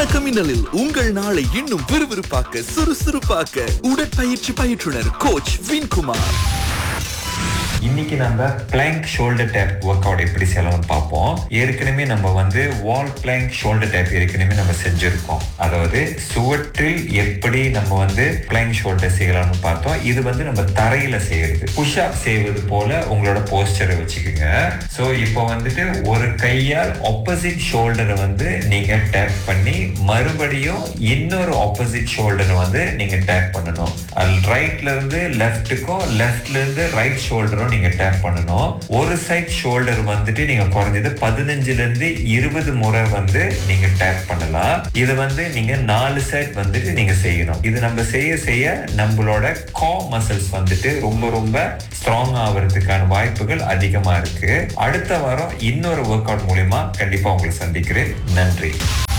வணக்கம் மின்னலில் உங்கள் நாளை இன்னும் விறுவிறுப்பாக்க சுறுசுறுப்பாக்க உடற்பயிற்சி பயிற்றுனர் கோச் வின்குமார் இன்னைக்கு நம்ம plank shoulder tap workout எப்படி செய்யலாம்னு பார்ப்போம் ஏற்கனவே நம்ம வந்து வால் பிளாங்க் ஷோல்டர் டேப் ஏற்கனவே நம்ம செஞ்சிருக்கோம் அதாவது சுவற்றில் எப்படி நம்ம வந்து பிளாங்க் ஷோல்டர் செய்யலாம்னு பார்த்தோம் இது வந்து நம்ம தரையில செய்யறது புஷ் அப் செய்வது போல உங்களோட போஸ்டரை வச்சுக்கோங்க ஸோ இப்போ வந்துட்டு ஒரு கையால் ஆப்போசிட் ஷோல்டரை வந்து நீங்க டேப் பண்ணி மறுபடியும் இன்னொரு ஆப்போசிட் ஷோல்டரை வந்து நீங்க டேப் பண்ணணும் அது ரைட்ல இருந்து லெஃப்ட்டுக்கும் லெஃப்ட்ல இருந்து ரைட் ஷோல்டரும் நீங்க டேப் பண்ணணும் ஒரு சைட் ஷோல்டர் வந்துட்டு நீங்க குறைஞ்சது பதினஞ்சுல இருந்து இருபது முறை வந்து நீங்க டேப் பண்ணலாம் இது வந்து நீங்க நாலு சைட் வந்துட்டு நீங்க செய்யணும் இது நம்ம செய்ய செய்ய நம்மளோட கா மசில்ஸ் வந்துட்டு ரொம்ப ரொம்ப ஸ்ட்ராங் ஆகிறதுக்கான வாய்ப்புகள் அதிகமா இருக்கு அடுத்த வாரம் இன்னொரு ஒர்க் அவுட் மூலியமா கண்டிப்பா உங்களை சந்திக்கிறேன் நன்றி